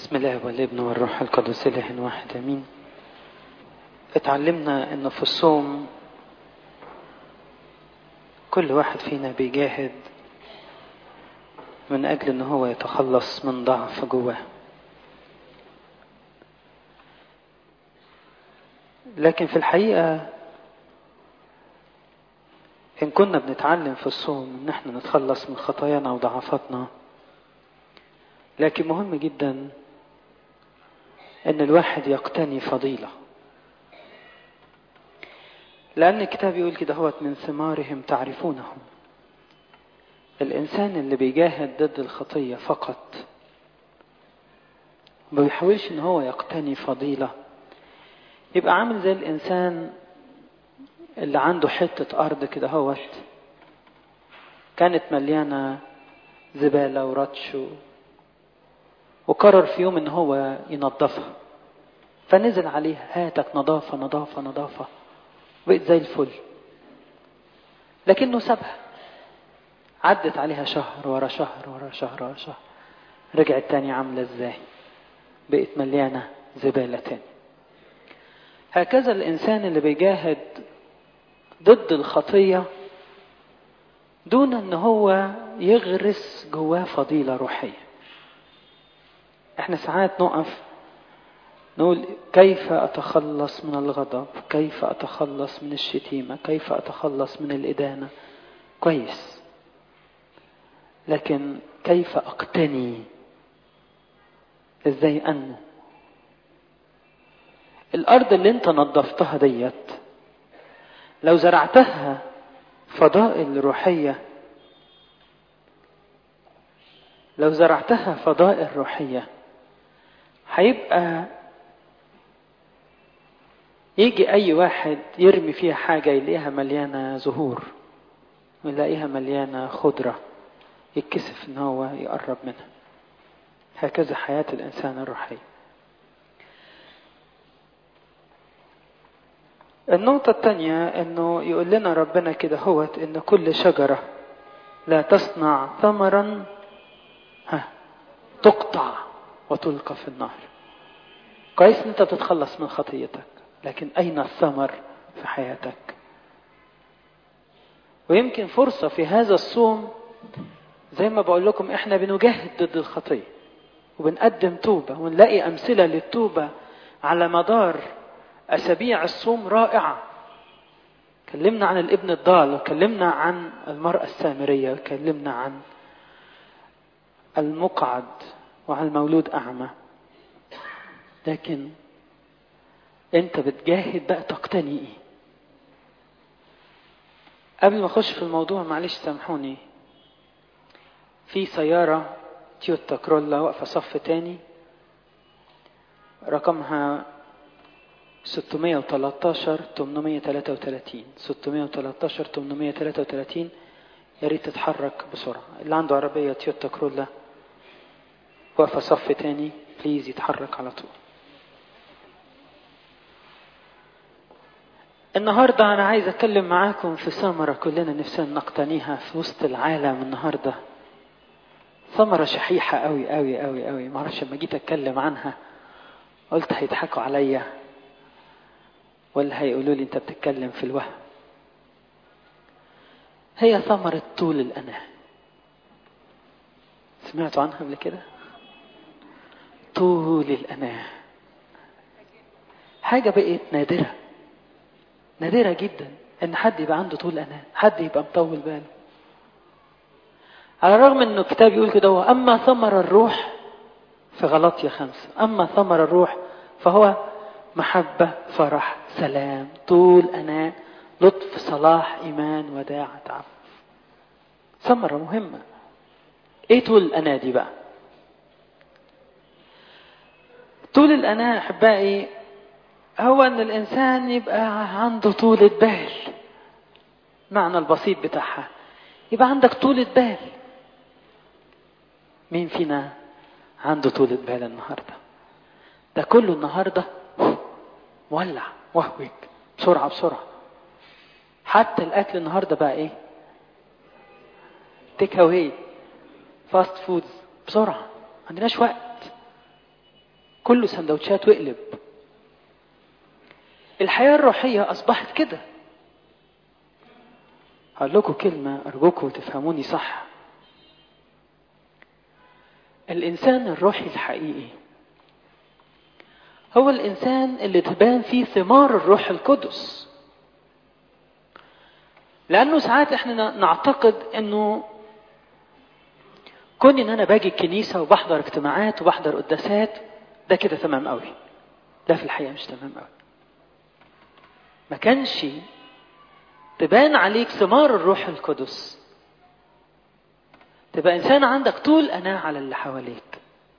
بسم الله والابن والروح القدس اله واحد امين اتعلمنا ان في الصوم كل واحد فينا بيجاهد من اجل ان هو يتخلص من ضعف جواه لكن في الحقيقه ان كنا بنتعلم في الصوم ان احنا نتخلص من خطايانا وضعفاتنا لكن مهم جدا ان الواحد يقتني فضيله لان الكتاب يقول كده هو من ثمارهم تعرفونهم الانسان اللي بيجاهد ضد الخطيه فقط ما بيحاولش ان هو يقتني فضيله يبقى عامل زي الانسان اللي عنده حته ارض كده هوت كانت مليانه زباله ورطش وقرر في يوم ان هو ينظفها فنزل عليها هاتك نظافة نظافة نظافة بقت زي الفل لكنه سابها عدت عليها شهر ورا شهر ورا شهر ورا شهر رجعت تاني عاملة ازاي بقت مليانة زبالة تاني هكذا الإنسان اللي بيجاهد ضد الخطية دون ان هو يغرس جواه فضيلة روحية احنا ساعات نقف نقول كيف اتخلص من الغضب كيف اتخلص من الشتيمه كيف اتخلص من الادانه كويس لكن كيف اقتني ازاي انمو الارض اللي انت نظفتها ديت لو زرعتها فضائل روحيه لو زرعتها فضائل روحيه هيبقى يجي اي واحد يرمي فيها حاجة يلاقيها مليانة زهور ويلاقيها مليانة خضرة يتكسف ان هو يقرب منها هكذا حياة الانسان الروحية النقطة الثانية انه يقول لنا ربنا كده هوت ان كل شجرة لا تصنع ثمرا ها تقطع وتلقى في النار كويس ان انت بتتخلص من خطيتك لكن اين الثمر في حياتك ويمكن فرصه في هذا الصوم زي ما بقول لكم احنا بنجاهد ضد الخطيه وبنقدم توبه ونلاقي امثله للتوبه على مدار اسابيع الصوم رائعه كلمنا عن الابن الضال وكلمنا عن المراه السامريه وكلمنا عن المقعد وعلى المولود أعمى لكن أنت بتجاهد بقى تقتني إيه قبل ما أخش في الموضوع معلش سامحوني في سيارة تويوتا كرولا واقفة صف تاني رقمها 613 833 613 833 يا ريت تتحرك بسرعة اللي عنده عربية تويوتا كرولا واقفة صف تاني بليز يتحرك على طول النهاردة أنا عايز أتكلم معاكم في ثمرة كلنا نفسنا نقتنيها في وسط العالم النهاردة ثمرة شحيحة أوي أوي أوي أوي معرفش لما جيت أتكلم عنها قلت هيضحكوا عليا ولا هيقولوا لي أنت بتتكلم في الوهم هي ثمرة طول الأناة سمعتوا عنها قبل كده؟ طول الأناة حاجة بقت نادرة نادرة جدا إن حد يبقى عنده طول أناة حد يبقى مطول باله على الرغم إنه الكتاب يقول كده هو أما ثمر الروح في غلطية خمسة أما ثمر الروح فهو محبة فرح سلام طول أناة لطف صلاح إيمان وداعة عفو ثمرة مهمة إيه طول الأناة دي بقى طول الأناة أحبائي هو أن الإنسان يبقى عنده طولة بال معنى البسيط بتاعها يبقى عندك طولة بال مين فينا عنده طولة بال النهاردة ده كله النهاردة مولع وهوج بسرعة بسرعة حتى الأكل النهاردة بقى إيه تيك أواي فاست فودز بسرعة ما عندناش وقت كله سندوتشات واقلب الحياة الروحية أصبحت كده هقول لكم كلمة أرجوكم تفهموني صح الإنسان الروحي الحقيقي هو الإنسان اللي تبان فيه ثمار الروح القدس لأنه ساعات احنا نعتقد أنه كون ان انا باجي الكنيسه وبحضر اجتماعات وبحضر قداسات ده كده تمام قوي ده في الحقيقه مش تمام قوي ما كانش تبان عليك ثمار الروح القدس تبقى انسان عندك طول اناه على اللي حواليك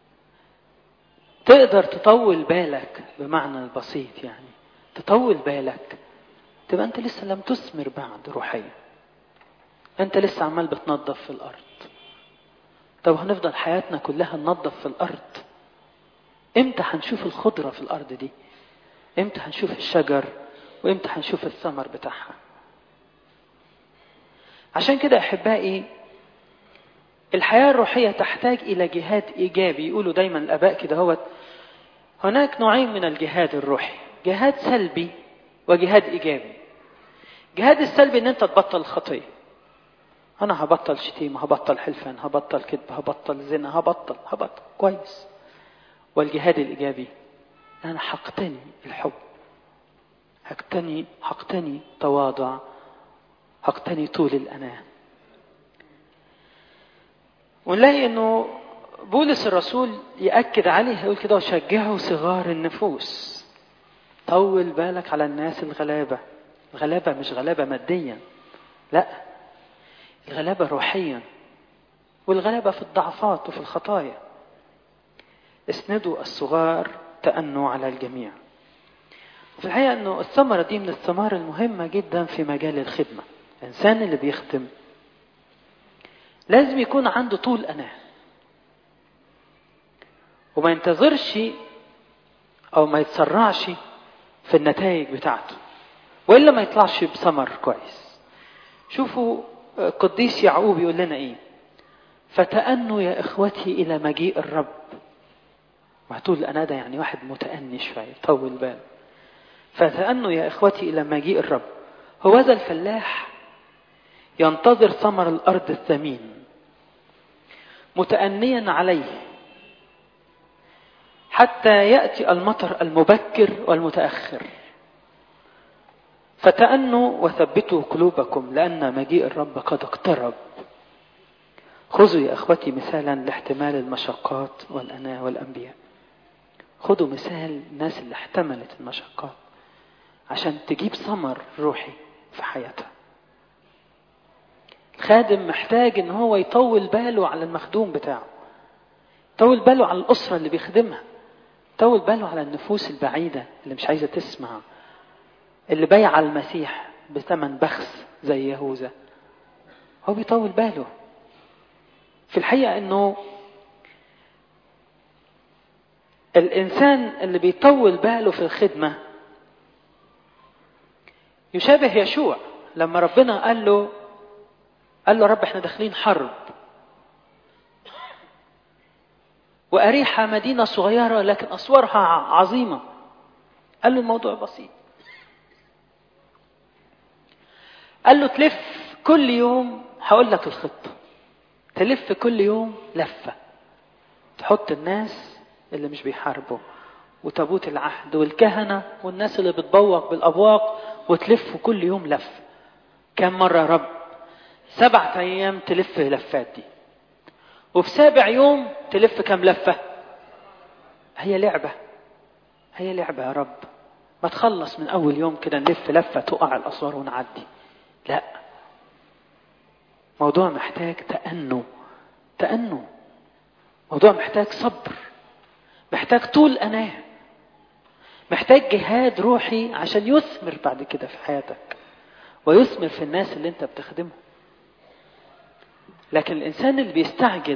تقدر تطول بالك بمعنى البسيط يعني تطول بالك تبقى انت لسه لم تثمر بعد روحيا انت لسه عمال بتنظف في الارض طب هنفضل حياتنا كلها ننظف في الارض امتى هنشوف الخضره في الارض دي امتى هنشوف الشجر وامتى هنشوف الثمر بتاعها عشان كده احبائي الحياه الروحيه تحتاج الى جهاد ايجابي يقولوا دايما الاباء كده هو هناك نوعين من الجهاد الروحي جهاد سلبي وجهاد ايجابي جهاد السلبي ان انت تبطل الخطيه انا هبطل شتيمه هبطل حلفان هبطل كذب هبطل زنا هبطل هبطل كويس والجهاد الايجابي انا هقتني الحب هقتني هقتني تواضع هقتني طول الاناه ونلاقي انه بولس الرسول ياكد عليه يقول كده وشجعوا صغار النفوس طول بالك على الناس الغلابه الغلابه مش غلابه ماديا لا الغلابة روحيا والغلابة في الضعفات وفي الخطايا اسندوا الصغار تأنوا على الجميع وفي الحقيقة أنه الثمرة دي من الثمار المهمة جدا في مجال الخدمة الإنسان اللي بيخدم لازم يكون عنده طول أناه وما ينتظرش أو ما يتسرعش في النتائج بتاعته وإلا ما يطلعش بثمر كويس شوفوا قديس يعقوب يقول لنا ايه فتأنوا يا اخوتي الى مجيء الرب وهتقول انا ده يعني واحد متأني شوية طول بال فتأنوا يا اخوتي الى مجيء الرب هو ذا الفلاح ينتظر ثمر الارض الثمين متأنيا عليه حتى يأتي المطر المبكر والمتأخر فتأنوا وثبتوا قلوبكم لأن مجيء الرب قد اقترب خذوا يا أخوتي مثالا لاحتمال المشقات والأناة والأنبياء خذوا مثال الناس اللي احتملت المشقات عشان تجيب ثمر روحي في حياتها الخادم محتاج ان هو يطول باله على المخدوم بتاعه يطول باله على الأسرة اللي بيخدمها يطول باله على النفوس البعيدة اللي مش عايزة تسمع اللي بايع المسيح بثمن بخس زي يهوذا هو بيطول باله في الحقيقة انه الانسان اللي بيطول باله في الخدمة يشابه يشوع لما ربنا قال له قال له رب احنا داخلين حرب وأريحة مدينة صغيرة لكن أسوارها عظيمة قال له الموضوع بسيط قال له تلف كل يوم هقول لك الخطة تلف كل يوم لفة تحط الناس اللي مش بيحاربوا وتابوت العهد والكهنة والناس اللي بتبوق بالأبواق وتلف كل يوم لف كم مرة يا رب سبعة أيام تلف لفات دي وفي سابع يوم تلف كم لفة هي لعبة هي لعبة يا رب ما تخلص من أول يوم كده نلف لفة تقع الأسوار ونعدي لا موضوع محتاج تأنو تأنو موضوع محتاج صبر محتاج طول أناه محتاج جهاد روحي عشان يثمر بعد كده في حياتك ويثمر في الناس اللي انت بتخدمهم لكن الإنسان اللي بيستعجل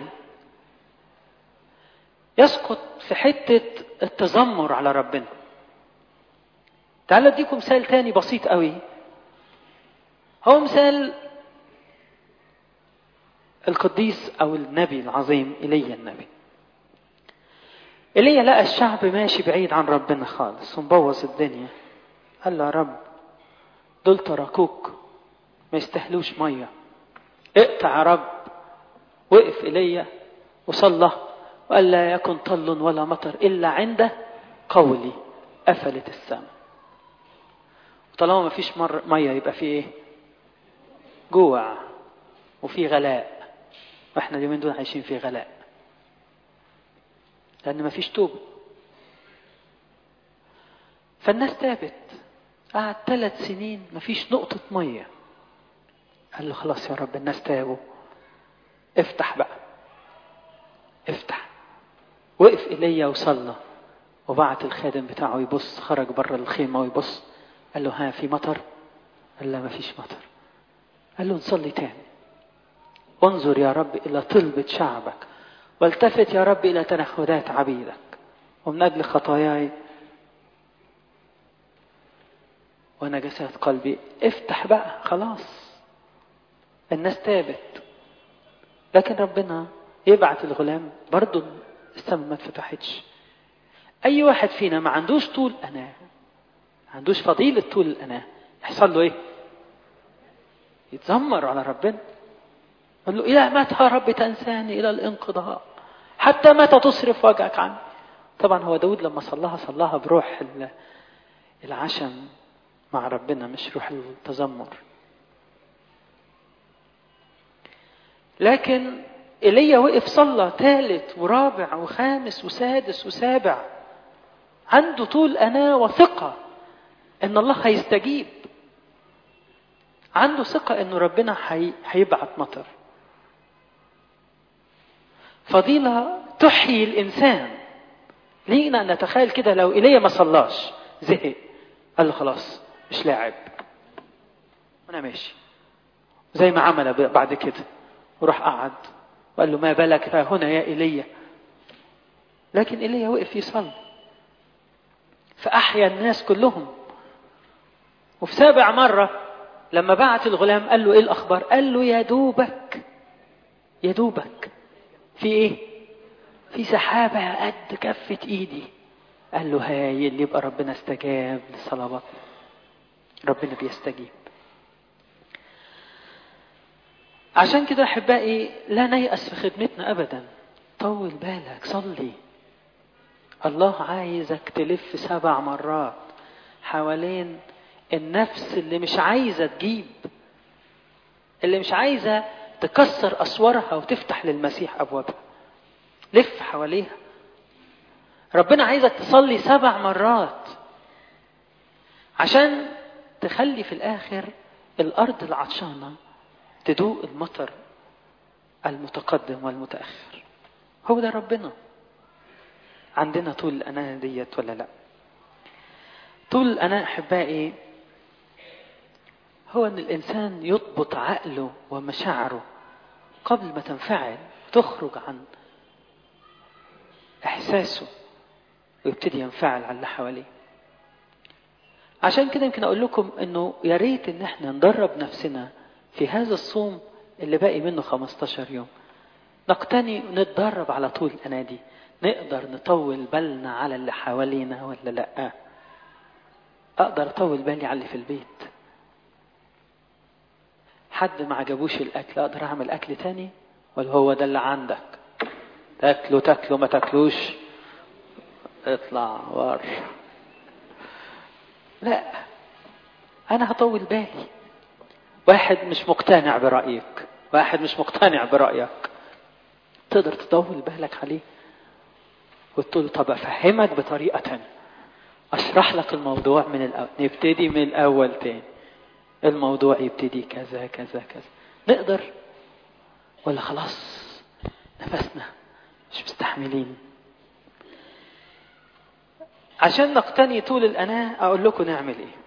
يسقط في حتة التذمر على ربنا تعالوا اديكم مثال تاني بسيط قوي هو مثال القديس او النبي العظيم ايليا النبي ايليا لقى الشعب ماشي بعيد عن ربنا خالص ومبوظ الدنيا قال له يا رب دول تركوك ما يستاهلوش ميه اقطع يا رب وقف ايليا وصلى وقال لا يكن طل ولا مطر الا عند قولي قفلت السماء وطالما ما فيش مر ميه يبقى في ايه جوع وفي غلاء واحنا اليومين دول عايشين في غلاء لان ما فيش توبه فالناس تابت قعد ثلاث سنين ما فيش نقطة مية قال له خلاص يا رب الناس تابوا افتح بقى افتح وقف ايليا وصلى وبعت الخادم بتاعه يبص خرج بره الخيمة ويبص قال له ها في مطر قال لا ما فيش مطر قال له نصلي تاني انظر يا رب إلى طلبة شعبك والتفت يا رب إلى تنخدات عبيدك ومن أجل خطاياي ونجسات قلبي افتح بقى خلاص الناس تابت لكن ربنا يبعت الغلام برضه السماء ما اتفتحتش اي واحد فينا ما عندوش طول اناه ما عندوش فضيلة طول الاناه يحصل له ايه يتذمر على ربنا يقول له الى متى يا رب تنساني الى الانقضاء حتى متى تصرف وجهك عني طبعا هو داود لما صلاها صلاها بروح العشم مع ربنا مش روح التذمر لكن ايليا وقف صلى ثالث ورابع وخامس وسادس وسابع عنده طول أناة وثقة إن الله هيستجيب عنده ثقة إنه ربنا هي... هيبعت مطر فضيلة تحيي الإنسان لينا نتخيل كده لو إيليا ما صلاش زهق قال له خلاص مش لاعب وأنا ماشي زي ما عمل بعد كده وراح قعد وقال له ما بالك ها هنا يا إيليا لكن إيليا وقف يصلي فأحيا الناس كلهم وفي سابع مرة لما بعت الغلام قال له إيه الأخبار قال له يا دوبك يا دوبك في إيه في سحابة قد كفة إيدي قال له هايل يبقى ربنا استجاب لصلواتنا ربنا بيستجيب عشان كده احبائي لا نيأس في خدمتنا ابدا طول بالك صلي الله عايزك تلف سبع مرات حوالين النفس اللي مش عايزه تجيب اللي مش عايزه تكسر اسوارها وتفتح للمسيح ابوابها لف حواليها ربنا عايزك تصلي سبع مرات عشان تخلي في الاخر الارض العطشانه تدوق المطر المتقدم والمتأخر هو ده ربنا عندنا طول الأناة ديت ولا لا طول الأناة أحبائي هو أن الإنسان يضبط عقله ومشاعره قبل ما تنفعل تخرج عن إحساسه ويبتدي ينفعل على اللي حواليه عشان كده يمكن أقول لكم أنه يا ريت أن احنا ندرب نفسنا في هذا الصوم اللي باقي منه 15 يوم نقتني ونتدرب على طول الأنادي نقدر نطول بالنا على اللي حوالينا ولا لا أقدر أطول بالي على اللي في البيت حد ما عجبوش الأكل أقدر أعمل أكل تاني ولا هو ده اللي عندك تاكله تاكله ما تاكلوش اطلع ور لا أنا هطول بالي واحد مش مقتنع برأيك واحد مش مقتنع برأيك تقدر تطول بالك عليه وتقول طب أفهمك بطريقة تانية أشرح لك الموضوع من الأول نبتدي من الأول تاني الموضوع يبتدي كذا كذا كذا نقدر ولا خلاص نفسنا مش مستحملين عشان نقتني طول الأناة أقول لكم نعمل إيه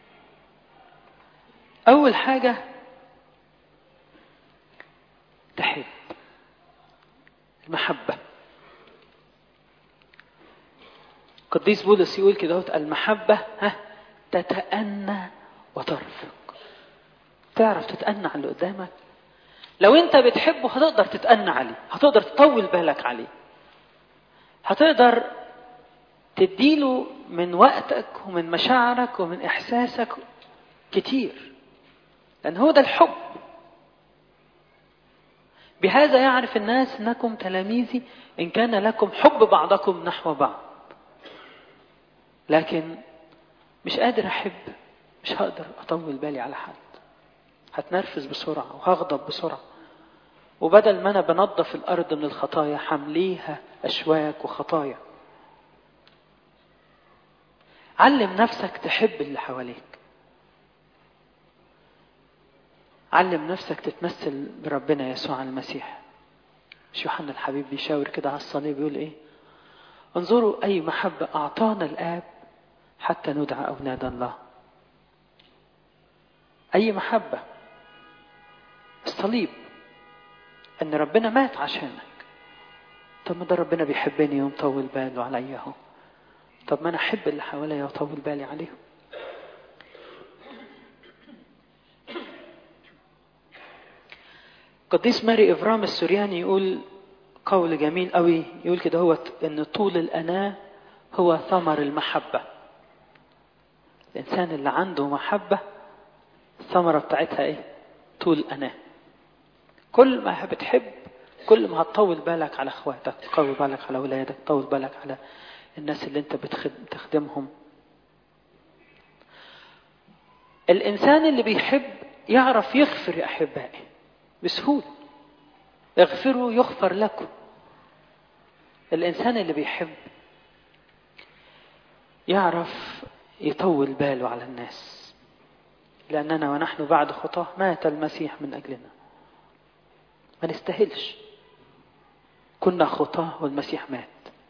أول حاجة تحب المحبة قديس بولس يقول كده المحبة ها تتأنى وترفق تعرف تتأنى على اللي قدامك لو انت بتحبه هتقدر تتأنى عليه هتقدر تطول بالك عليه هتقدر تديله من وقتك ومن مشاعرك ومن إحساسك كتير لأن هو ده الحب بهذا يعرف الناس أنكم تلاميذي إن كان لكم حب بعضكم نحو بعض لكن مش قادر أحب مش هقدر أطول بالي على حد هتنرفز بسرعة وهغضب بسرعة وبدل ما أنا بنظف الأرض من الخطايا حمليها أشواك وخطايا علم نفسك تحب اللي حواليك علم نفسك تتمثل بربنا يسوع المسيح مش يوحنا الحبيب بيشاور كده على الصليب يقول ايه انظروا اي محبة اعطانا الاب حتى ندعى اولاد الله اي محبة الصليب ان ربنا مات عشانك طب ما ده ربنا بيحبني ومطول باله عليا اهو طب ما انا احب اللي حواليا واطول بالي عليهم قديس ماري افرام السورياني يقول قول جميل قوي يقول كده هو ان طول الاناه هو ثمر المحبه الانسان اللي عنده محبه الثمره بتاعتها ايه طول اناه كل ما بتحب كل ما هتطول بالك على اخواتك تطول بالك على اولادك تطول بالك على الناس اللي انت بتخدمهم الانسان اللي بيحب يعرف يغفر يا احبائي بسهوله اغفروا يغفر لكم الانسان اللي بيحب يعرف يطول باله على الناس لاننا ونحن بعد خطاه مات المسيح من اجلنا ما نستاهلش كنا خطاه والمسيح مات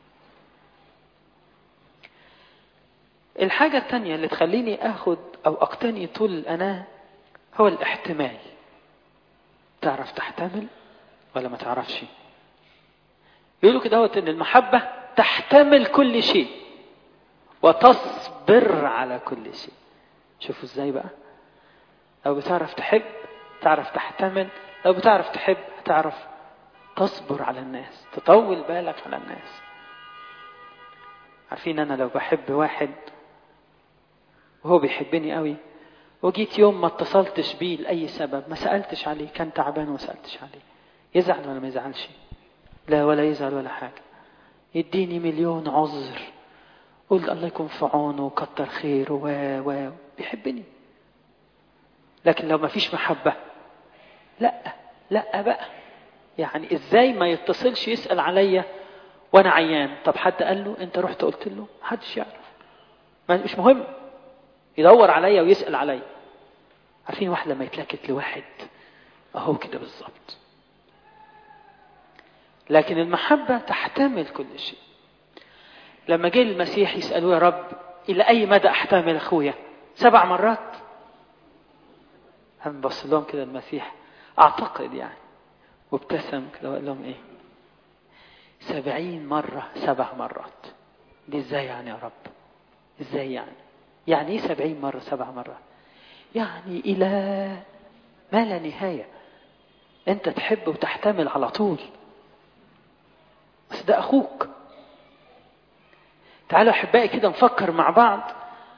الحاجة التانية اللي تخليني اخد او اقتني طول الاناة هو الاحتمال تعرف تحتمل ولا ما تعرفش يقولوا كده ان المحبة تحتمل كل شيء وتصبر على كل شيء شوفوا ازاي بقى لو بتعرف تحب تعرف تحتمل لو بتعرف تحب تعرف تصبر على الناس تطول بالك على الناس عارفين انا لو بحب واحد وهو بيحبني قوي وجيت يوم ما اتصلتش بيه لأي سبب ما سألتش عليه كان تعبان وما سألتش عليه يزعل ولا ما يزعلش لا ولا يزعل ولا حاجة يديني مليون عذر قول الله يكون في عونه وكتر خيره و و بيحبني لكن لو ما فيش محبة لا لا بقى يعني ازاي ما يتصلش يسأل عليا وانا عيان طب حد قال له انت رحت قلت له محدش يعرف ما مش مهم يدور عليا ويسأل عليا عارفين واحد لما يتلكت لواحد اهو كده بالظبط لكن المحبة تحتمل كل شيء لما جه المسيح يسألوه يا رب إلى أي مدى أحتمل أخويا سبع مرات هم بص لهم كده المسيح أعتقد يعني وابتسم كده وقال لهم إيه سبعين مرة سبع مرات دي إزاي يعني يا رب إزاي يعني يعني إيه سبعين مرة سبع مرات يعني إلى ما لا نهاية أنت تحب وتحتمل على طول بس ده أخوك تعالوا أحبائي كده نفكر مع بعض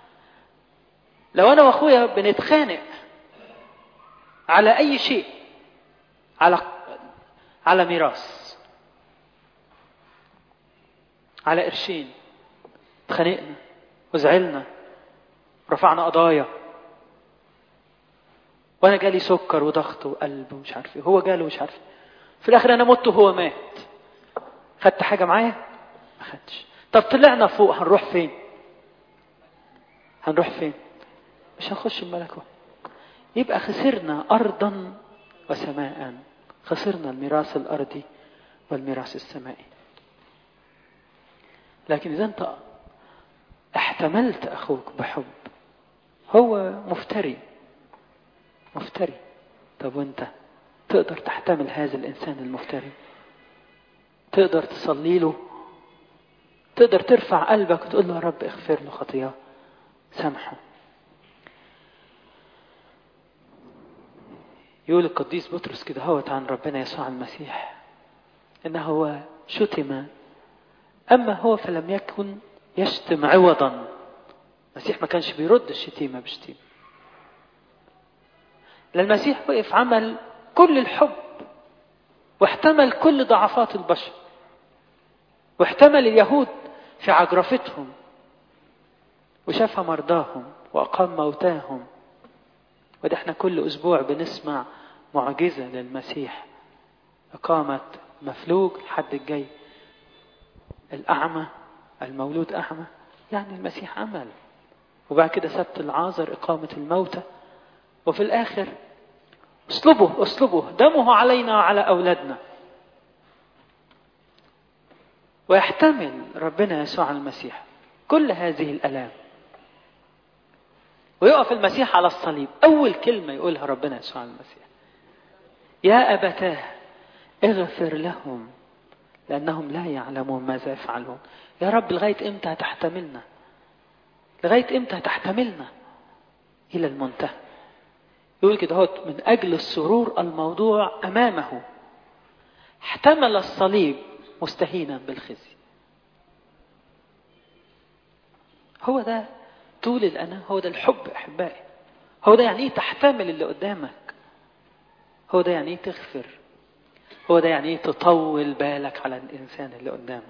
لو أنا وأخويا بنتخانق على أي شيء على على ميراث على قرشين اتخانقنا وزعلنا رفعنا قضايا وانا جالي سكر وضغط وقلب ومش عارف ايه هو جاله مش عارف في الاخر انا مت وهو مات خدت حاجه معايا ما خدتش طب طلعنا فوق هنروح فين هنروح فين مش هنخش الملكوت يبقى خسرنا ارضا وسماء خسرنا الميراث الارضي والميراث السمائي لكن اذا انت احتملت اخوك بحب هو مفتري مفتري طب وانت تقدر تحتمل هذا الانسان المفتري تقدر تصلي له تقدر ترفع قلبك وتقول له يا رب اغفر له خطيئه سامحه يقول القديس بطرس كده هوت عن ربنا يسوع المسيح انه هو شتم اما هو فلم يكن يشتم عوضا المسيح ما كانش بيرد الشتيمة بشتيمة المسيح وقف عمل كل الحب واحتمل كل ضعفات البشر واحتمل اليهود في عجرفتهم وشاف مرضاهم وأقام موتاهم وده احنا كل أسبوع بنسمع معجزة للمسيح إقامة مفلوج الحد الجاي الأعمى المولود أعمى يعني المسيح عمل وبعد كده سبت العازر إقامة الموتى وفي الآخر اسلبه اسلبه دمه علينا وعلى أولادنا ويحتمل ربنا يسوع المسيح كل هذه الآلام ويقف المسيح على الصليب أول كلمة يقولها ربنا يسوع المسيح يا أبتاه اغفر لهم لأنهم لا يعلمون ماذا يفعلون يا رب لغاية إمتى هتحتملنا لغاية إمتى هتحتملنا إلى المنتهى يقول كده هو من أجل السرور الموضوع أمامه احتمل الصليب مستهينا بالخزي هو ده طول الأنا هو ده الحب أحبائي هو ده يعني إيه تحتمل اللي قدامك هو ده يعني إيه تغفر هو ده يعني إيه تطول بالك على الإنسان اللي قدامك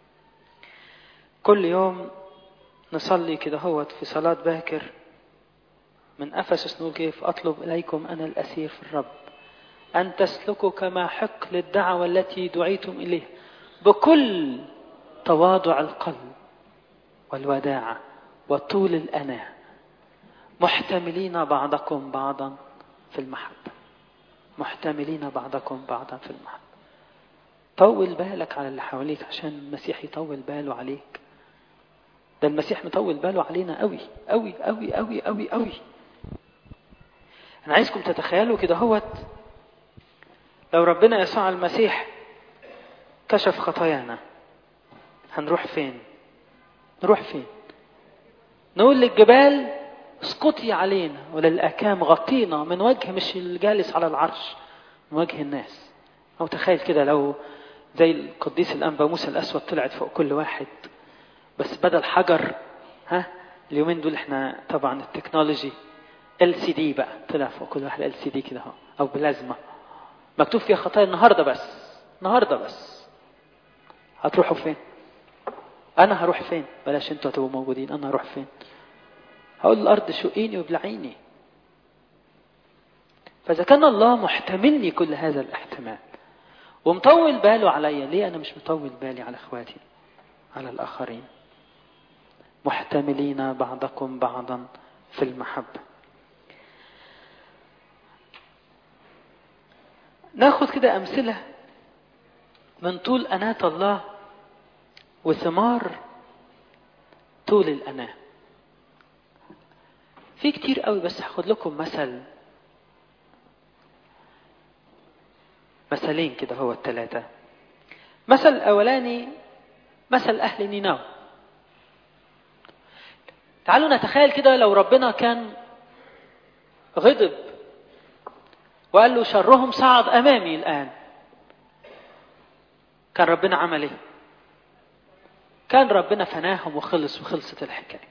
كل يوم نصلي كده هوت في صلاة باكر من أفسس نقول كيف أطلب إليكم أنا الأسير في الرب أن تسلكوا كما حق للدعوة التي دعيتم إليها بكل تواضع القلب والوداعة وطول الأناة محتملين بعضكم بعضا في المحبة محتملين بعضكم بعضا في المحبة طول بالك على اللي حواليك عشان المسيح يطول باله عليك ده المسيح مطول باله علينا قوي قوي قوي قوي قوي قوي انا عايزكم تتخيلوا كده هوت لو ربنا يسوع المسيح كشف خطايانا هنروح فين نروح فين نقول للجبال اسقطي علينا وللأكام غطينا من وجه مش الجالس على العرش من وجه الناس أو تخيل كده لو زي القديس الأنبا موسى الأسود طلعت فوق كل واحد بس بدل حجر ها اليومين دول احنا طبعا التكنولوجي ال سي دي بقى طلع فوق كل واحد ال سي دي كده اهو او بلازما مكتوب فيها خطايا النهارده بس النهارده بس هتروحوا فين انا هروح فين بلاش انتوا هتبقوا موجودين انا هروح فين هقول الارض شقيني وابلعيني فاذا كان الله محتملني كل هذا الاحتمال ومطول باله عليا ليه انا مش مطول بالي على اخواتي على الاخرين محتملين بعضكم بعضا في المحبه ناخد كده امثله من طول اناه الله وثمار طول الاناه في كتير قوي بس هاخد لكم مثل مثلين كده هو الثلاثة مثل الأولاني مثل أهل نينوى تعالوا نتخيل كده لو ربنا كان غضب وقال له شرهم صعد أمامي الآن كان ربنا عمل إيه؟ كان ربنا فناهم وخلص وخلصت الحكاية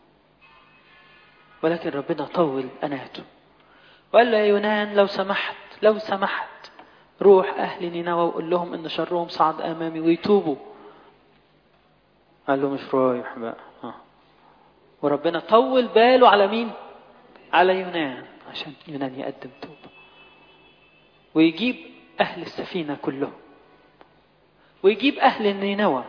ولكن ربنا طول أناته وقال له يا يونان لو سمحت لو سمحت روح أهل نينوى وقول لهم إن شرهم صعد أمامي ويتوبوا قال له مش رايح بقى آه. وربنا طول باله على مين على يونان عشان يونان يقدم توبة ويجيب أهل السفينة كلهم ويجيب أهل نينوى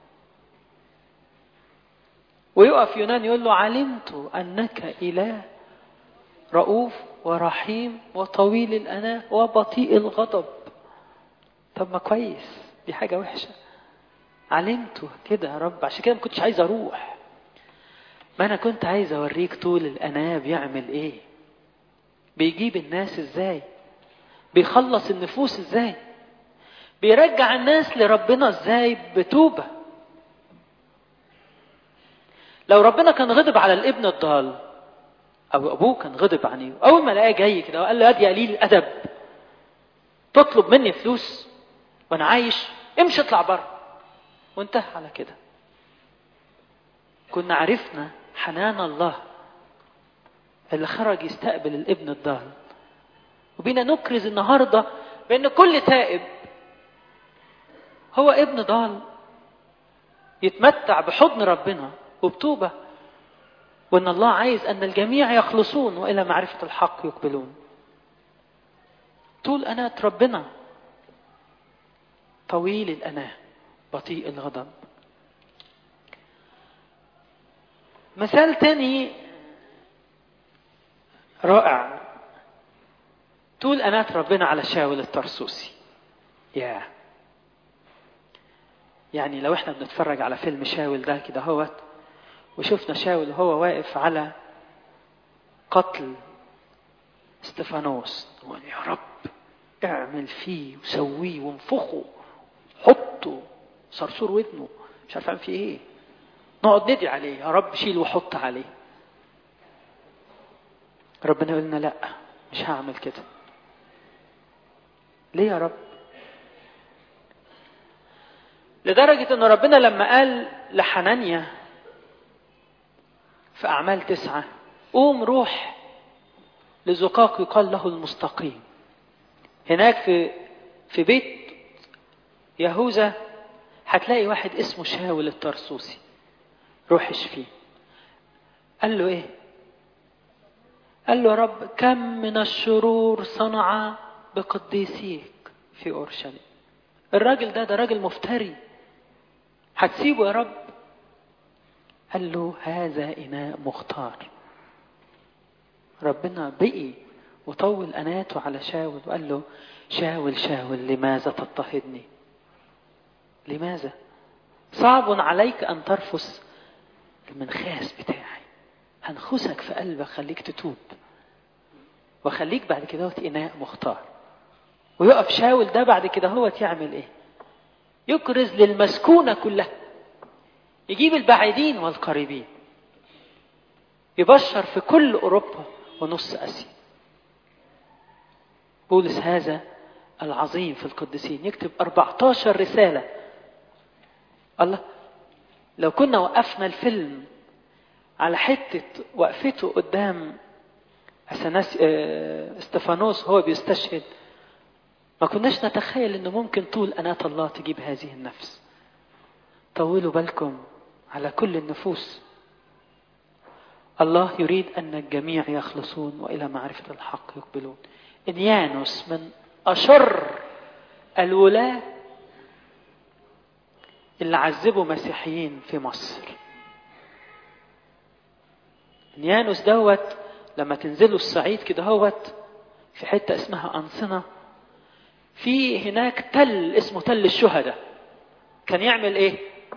ويقف يونان يقول له علمت أنك إله رؤوف ورحيم وطويل الأناة وبطيء الغضب طب ما كويس دي حاجة وحشة علمته كده يا رب عشان كده ما كنتش عايز أروح ما أنا كنت عايز أوريك طول الأناة بيعمل إيه بيجيب الناس إزاي بيخلص النفوس إزاي بيرجع الناس لربنا إزاي بتوبة لو ربنا كان غضب على الابن الضال او ابوه كان غضب عليه اول ما لقاه جاي كده وقال له يا قليل الادب تطلب مني فلوس وانا عايش امشي اطلع بره وانتهى على كده كنا عرفنا حنان الله اللي خرج يستقبل الابن الضال وبينا نكرز النهارده بان كل تائب هو ابن ضال يتمتع بحضن ربنا وبتوبه وان الله عايز ان الجميع يخلصون والى معرفه الحق يقبلون طول أناة ربنا طويل الأناة بطيء الغضب مثال تاني رائع طول أناة ربنا على شاول الترسوسي يا يعني لو احنا بنتفرج على فيلم شاول ده كده هوت وشفنا شاول وهو واقف على قتل استفانوس نقول يا رب اعمل فيه وسويه وانفخه حطه صرصور ودنه مش عارف اعمل فيه ايه نقعد ندعي عليه يا رب شيل وحط عليه ربنا يقول لنا لا مش هعمل كده ليه يا رب لدرجة ان ربنا لما قال لحنانيا في اعمال تسعة قوم روح لزقاق يقال له المستقيم هناك في في بيت يهوذا هتلاقي واحد اسمه شاول الترسوسي روح اشفيه قال له ايه قال له يا رب كم من الشرور صنع بقديسيك في اورشليم الراجل ده ده راجل مفتري هتسيبه يا رب قال له هذا اناء مختار ربنا بقي وطول أناته على شاول وقال له شاول شاول لماذا تضطهدني لماذا صعب عليك أن ترفس المنخاس بتاعي هنخسك في قلبك خليك تتوب وخليك بعد كده إناء مختار ويقف شاول ده بعد كده هو يعمل ايه يكرز للمسكونة كلها يجيب البعيدين والقريبين يبشر في كل أوروبا ونص آسيا بولس هذا العظيم في القديسين يكتب 14 رسالة الله لو كنا وقفنا الفيلم على حتة وقفته قدام أثناس استفانوس هو بيستشهد ما كناش نتخيل انه ممكن طول أناة الله تجيب هذه النفس طولوا بالكم على كل النفوس الله يريد أن الجميع يخلصون وإلى معرفة الحق يقبلون إنيانوس من أشر الولاة اللي عذبوا مسيحيين في مصر إنيانوس دوت لما تنزلوا الصعيد كده هوت في حتة اسمها أنصنة في هناك تل اسمه تل الشهداء كان يعمل ايه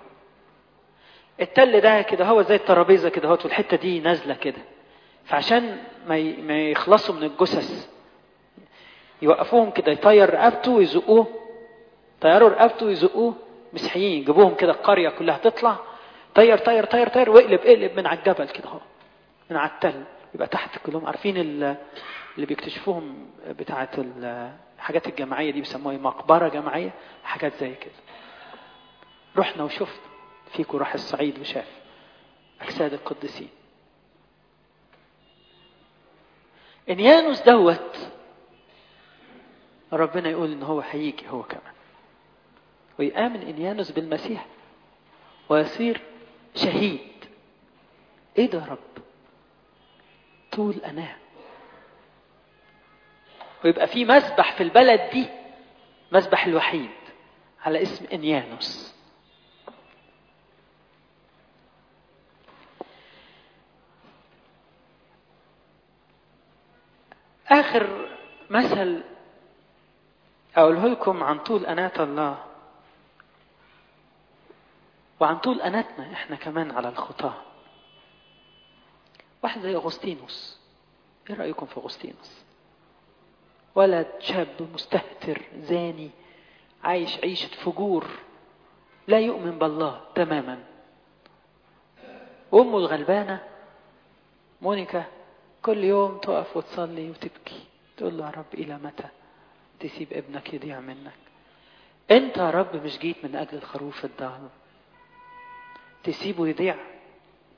التل ده كده هو زي الترابيزه كده هوت والحته دي نازله كده فعشان ما ما يخلصوا من الجثث يوقفوهم كده يطير رقبته ويزقوه طيروا رقبته ويزقوه مسيحيين يجيبوهم كده القريه كلها تطلع طير طير طير طير واقلب اقلب من على الجبل كده اهو من على التل يبقى تحت كلهم عارفين اللي بيكتشفوهم بتاعه الحاجات الجماعيه دي بيسموها مقبره جماعيه حاجات زي كده رحنا وشفت فيكم راح الصعيد وشاف اجساد القديسين انيانوس دوت ربنا يقول ان هو هيجي هو كمان ويآمن انيانوس بالمسيح ويصير شهيد ايه ده يا رب طول اناه ويبقى في مسبح في البلد دي مسبح الوحيد على اسم انيانوس آخر مثل أقوله لكم عن طول أناة الله وعن طول أناتنا إحنا كمان على الخطاة واحد زي أغسطينوس إيه رأيكم في أغسطينوس ولد شاب مستهتر زاني عايش عيشة فجور لا يؤمن بالله تماما وأمه الغلبانة مونيكا كل يوم تقف وتصلي وتبكي تقول له يا رب إلى متى تسيب ابنك يضيع منك انت يا رب مش جيت من اجل الخروف الضال تسيبه يضيع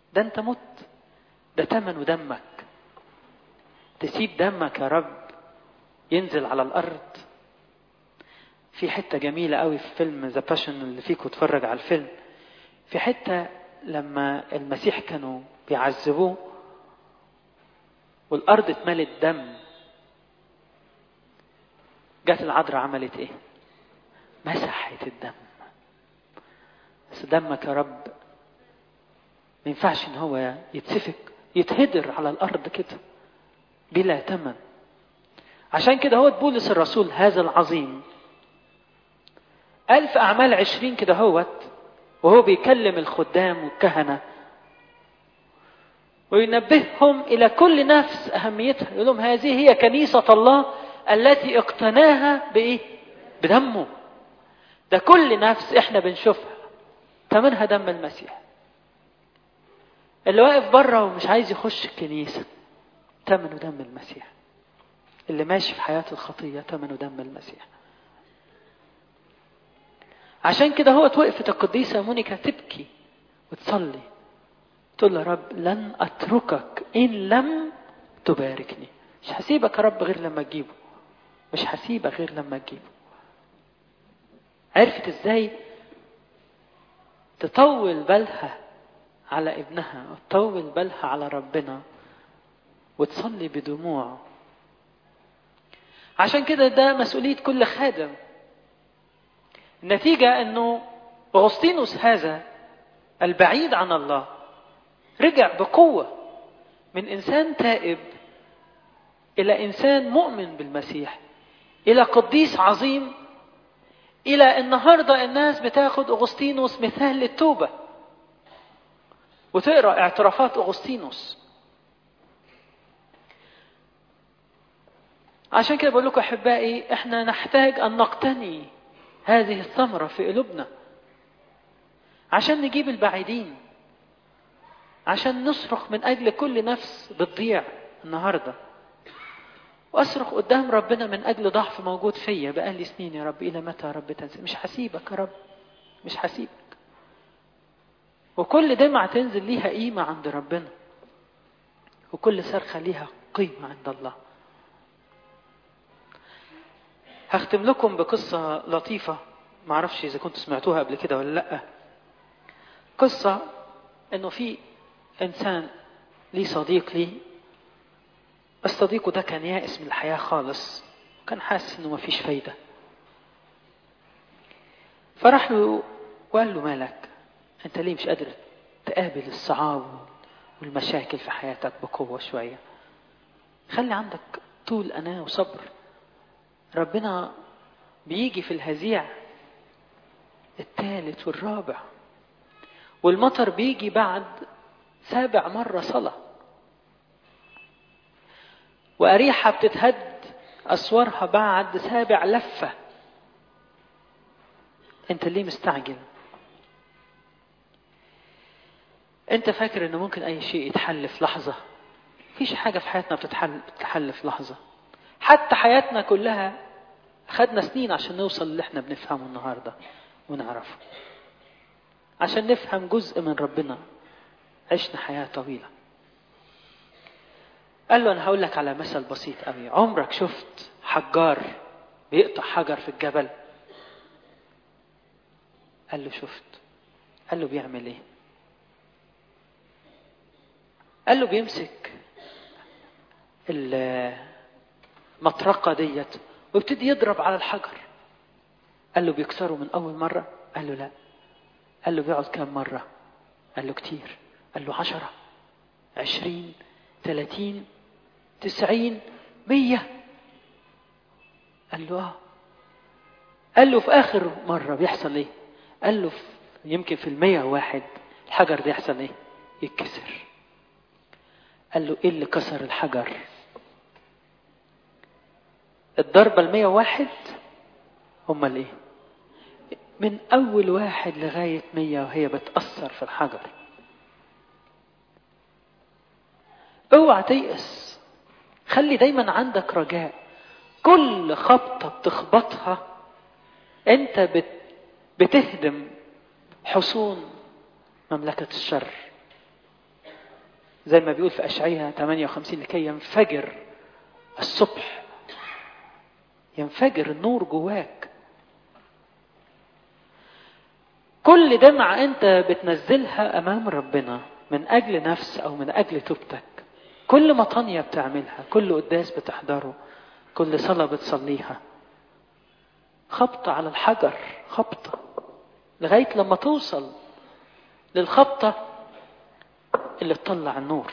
ده انت مت ده تمن دمك تسيب دمك يا رب ينزل على الارض في حته جميله قوي في فيلم ذا باشن اللي فيكم اتفرج على الفيلم في حته لما المسيح كانوا بيعذبوه والارض اتملت دم جت العذراء عملت ايه مسحت الدم بس دمك يا رب ما ينفعش ان هو يتسفك يتهدر على الارض كده بلا ثمن عشان كده هو بولس الرسول هذا العظيم قال في أعمال عشرين كده هوت وهو بيكلم الخدام والكهنة وينبههم إلى كل نفس أهميتها يقول لهم هذه هي كنيسة الله التي اقتناها بإيه؟ بدمه ده كل نفس احنا بنشوفها ثمنها دم المسيح اللي واقف بره ومش عايز يخش الكنيسة ثمنه دم المسيح اللي ماشي في حياة الخطية ثمنه دم المسيح عشان كده هو وقفت القديسة مونيكا تبكي وتصلي تقول له رب لن أتركك إن لم تباركني مش هسيبك يا رب غير لما تجيبه مش هسيبك غير لما تجيبه عرفت ازاي تطول بالها على ابنها وتطول بالها على ربنا وتصلي بدموع عشان كده ده مسؤولية كل خادم النتيجة انه اغسطينوس هذا البعيد عن الله رجع بقوة من انسان تائب الى انسان مؤمن بالمسيح الى قديس عظيم الى النهارده الناس بتاخد اغسطينوس مثال للتوبه وتقرا اعترافات اغسطينوس عشان كده بقول لكم احبائي احنا نحتاج ان نقتني هذه الثمره في قلوبنا عشان نجيب البعيدين عشان نصرخ من اجل كل نفس بتضيع النهارده واصرخ قدام ربنا من اجل ضعف موجود فيا بقالي سنين يا رب الى متى يا رب تنسى مش هسيبك يا رب مش هسيبك وكل دمعة تنزل ليها قيمة عند ربنا وكل صرخة ليها قيمة عند الله هختم لكم بقصة لطيفة معرفش إذا كنتوا سمعتوها قبل كده ولا لأ قصة إنه في إنسان ليه صديق ليه بس صديقه ده كان يائس من الحياة خالص وكان حاسس إنه مفيش فايدة فراح له وقال له مالك أنت ليه مش قادر تقابل الصعاب والمشاكل في حياتك بقوة شوية خلي عندك طول أناة وصبر ربنا بيجي في الهزيع الثالث والرابع والمطر بيجي بعد سابع مرة صلاة وأريحة بتتهد أسوارها بعد سابع لفة أنت ليه مستعجل أنت فاكر إنه ممكن أي شيء يتحل في لحظة مفيش حاجة في حياتنا بتتحل بتتحل في لحظة حتى حياتنا كلها خدنا سنين عشان نوصل اللي احنا بنفهمه النهاردة ونعرفه عشان نفهم جزء من ربنا عشنا حياة طويلة قال له أنا هقول لك على مثل بسيط قوي عمرك شفت حجار بيقطع حجر في الجبل قال له شفت قال له بيعمل ايه قال له بيمسك المطرقة ديت ويبتدي يضرب على الحجر قال له بيكسره من أول مرة قال له لا قال له بيقعد كام مرة قال له كتير قال له عشرة عشرين ثلاثين تسعين مية قال له اه قال له في آخر مرة بيحصل ايه قال له في يمكن في المية واحد الحجر ده يحصل ايه يتكسر قال له ايه اللي كسر الحجر الضربة المية واحد هما الايه من أول واحد لغاية مية وهي بتأثر في الحجر اوعى تيأس خلي دايما عندك رجاء كل خبطة بتخبطها انت بت بتهدم حصون مملكة الشر زي ما بيقول في أشعية 58 لكي ينفجر الصبح ينفجر النور جواك كل دمعة أنت بتنزلها أمام ربنا من أجل نفس أو من أجل توبتك كل مطانية بتعملها كل قداس بتحضره كل صلاة بتصليها خبطة على الحجر خبطة لغاية لما توصل للخبطة اللي تطلع النور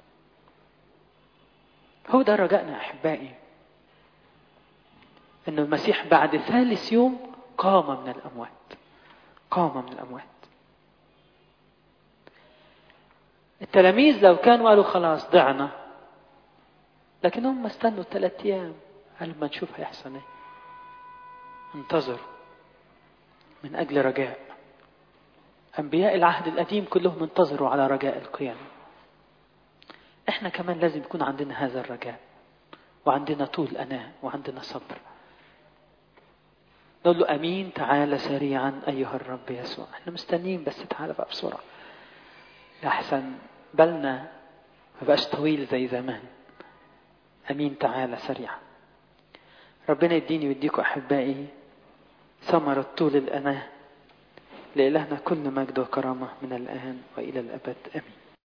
هو ده رجائنا أحبائي أن المسيح بعد ثالث يوم قام من الأموات قام من الأموات التلاميذ لو كانوا قالوا خلاص ضعنا لكنهم استنوا ثلاث أيام قالوا ما نشوف هيحصل ايه انتظروا من أجل رجاء أنبياء العهد القديم كلهم انتظروا على رجاء القيامة احنا كمان لازم يكون عندنا هذا الرجاء وعندنا طول أناة وعندنا صبر نقول له أمين تعالى سريعا أيها الرب يسوع احنا مستنيين بس تعالى بقى بسرعة لأحسن بالنا ما بقاش طويل زي زمان أمين تعالى سريعا ربنا يديني ويديكم أحبائي ثمرة طول الأناه لإلهنا كل مجد وكرامة من الآن وإلى الأبد آمين